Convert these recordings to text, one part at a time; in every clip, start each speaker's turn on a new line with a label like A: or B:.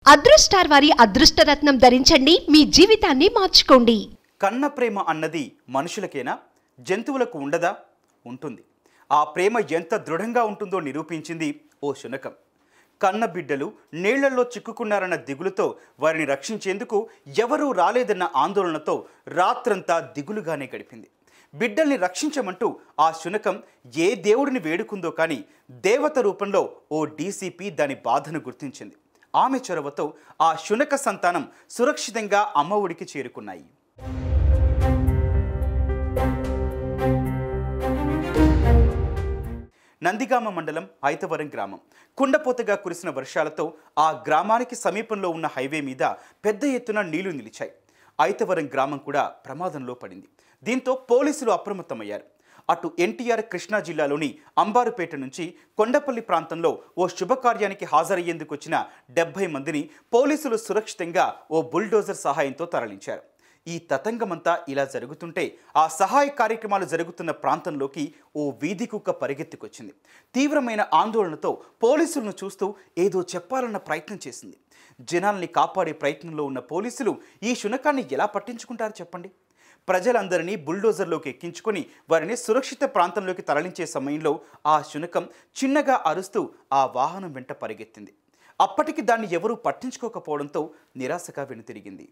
A: అదృష్టార్ వారి అదృష్టరత్నం ధరించండి మీ జీవితాన్ని మార్చుకోండి
B: కన్న ప్రేమ అన్నది మనుషులకేనా జంతువులకు ఉండదా ఉంటుంది ఆ ప్రేమ ఎంత దృఢంగా ఉంటుందో నిరూపించింది ఓ శునకం కన్న బిడ్డలు నీళ్లలో చిక్కుకున్నారన్న దిగులుతో వారిని రక్షించేందుకు ఎవరూ రాలేదన్న ఆందోళనతో రాత్రంతా దిగులుగానే గడిపింది బిడ్డల్ని రక్షించమంటూ ఆ శునకం ఏ దేవుడిని వేడుకుందో కానీ దేవత రూపంలో ఓ డీసీపీ దాని బాధను గుర్తించింది ఆమె చొరవతో ఆ శునక సంతానం సురక్షితంగా అమ్మ ఒడికి చేరుకున్నాయి నందిగామ మండలం ఐతవరం గ్రామం కుండపోతగా కురిసిన వర్షాలతో ఆ గ్రామానికి సమీపంలో ఉన్న హైవే మీద పెద్ద ఎత్తున నీళ్లు నిలిచాయి ఐతవరం గ్రామం కూడా ప్రమాదంలో పడింది దీంతో పోలీసులు అప్రమత్తమయ్యారు అటు ఎన్టీఆర్ కృష్ణా జిల్లాలోని అంబారుపేట నుంచి కొండపల్లి ప్రాంతంలో ఓ శుభకార్యానికి హాజరయ్యేందుకు వచ్చిన డెబ్బై మందిని పోలీసులు సురక్షితంగా ఓ బుల్డోజర్ సహాయంతో తరలించారు ఈ తతంగమంతా ఇలా జరుగుతుంటే ఆ సహాయ కార్యక్రమాలు జరుగుతున్న ప్రాంతంలోకి ఓ వీధి కుక్క పరిగెత్తుకొచ్చింది తీవ్రమైన ఆందోళనతో పోలీసులను చూస్తూ ఏదో చెప్పాలన్న ప్రయత్నం చేసింది జనాల్ని కాపాడే ప్రయత్నంలో ఉన్న పోలీసులు ఈ శునకాన్ని ఎలా పట్టించుకుంటారు చెప్పండి ప్రజలందరినీ బుల్డోజర్లోకి ఎక్కించుకొని వారిని సురక్షిత ప్రాంతంలోకి తరలించే సమయంలో ఆ శునకం చిన్నగా అరుస్తూ ఆ వాహనం వెంట పరిగెత్తింది అప్పటికి దాన్ని ఎవరూ పట్టించుకోకపోవడంతో నిరాశగా వెనుతిరిగింది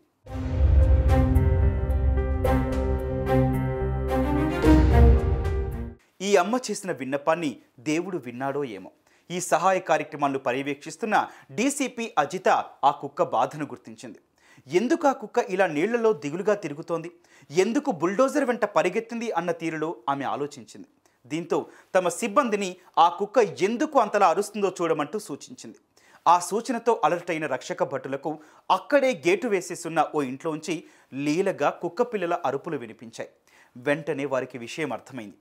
B: ఈ అమ్మ చేసిన విన్నపాన్ని దేవుడు విన్నాడో ఏమో ఈ సహాయ కార్యక్రమాలను పర్యవేక్షిస్తున్న డీసీపీ అజిత ఆ కుక్క బాధను గుర్తించింది ఎందుకు ఆ కుక్క ఇలా నీళ్లలో దిగులుగా తిరుగుతోంది ఎందుకు బుల్డోజర్ వెంట పరిగెత్తింది అన్న తీరులో ఆమె ఆలోచించింది దీంతో తమ సిబ్బందిని ఆ కుక్క ఎందుకు అంతలా అరుస్తుందో చూడమంటూ సూచించింది ఆ సూచనతో అలర్ట్ అయిన రక్షక భటులకు అక్కడే గేటు వేసేసున్న ఓ ఇంట్లోంచి లీలగా కుక్క పిల్లల అరుపులు వినిపించాయి వెంటనే వారికి విషయం అర్థమైంది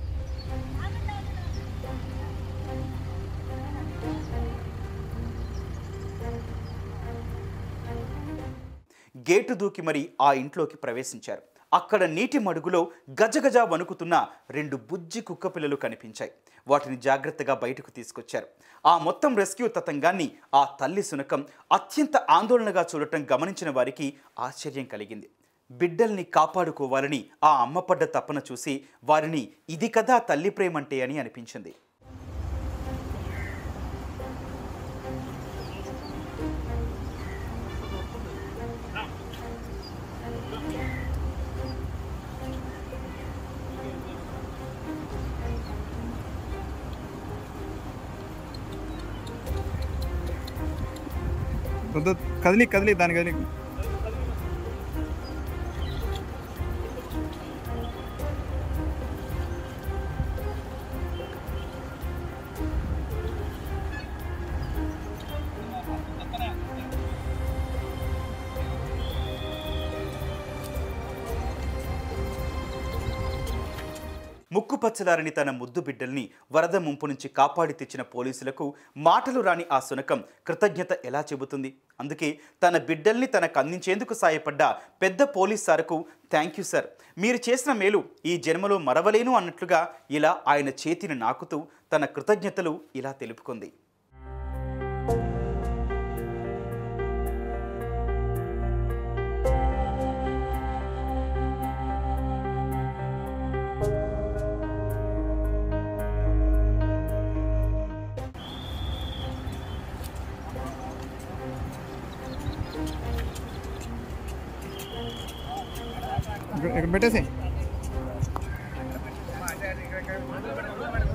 B: గేటు దూకి మరి ఆ ఇంట్లోకి ప్రవేశించారు అక్కడ నీటి మడుగులో గజగజ వణుకుతున్న రెండు బుజ్జి కుక్క పిల్లలు కనిపించాయి వాటిని జాగ్రత్తగా బయటకు తీసుకొచ్చారు ఆ మొత్తం రెస్క్యూ తతంగాన్ని ఆ తల్లి శునకం అత్యంత ఆందోళనగా చూడటం గమనించిన వారికి ఆశ్చర్యం కలిగింది బిడ్డల్ని కాపాడుకోవాలని ఆ అమ్మ పడ్డ తపన చూసి వారిని ఇది కదా తల్లి ప్రేమంటే అని అనిపించింది
C: వద్దు కదిలి కదిలి దాని కదిలి
B: ముక్కు పచ్చలారని తన ముద్దు బిడ్డల్ని వరద ముంపు నుంచి కాపాడి తెచ్చిన పోలీసులకు మాటలు రాని ఆ శునకం కృతజ్ఞత ఎలా చెబుతుంది అందుకే తన బిడ్డల్ని తనకు అందించేందుకు సాయపడ్డ పెద్ద పోలీస్ సార్కు థ్యాంక్ యూ సార్ మీరు చేసిన మేలు ఈ జన్మలో మరవలేను అన్నట్లుగా ఇలా ఆయన చేతిని నాకుతూ తన కృతజ్ఞతలు ఇలా తెలుపుకుంది
C: ఇక్కడ ఇక్కడ పెట్టేసి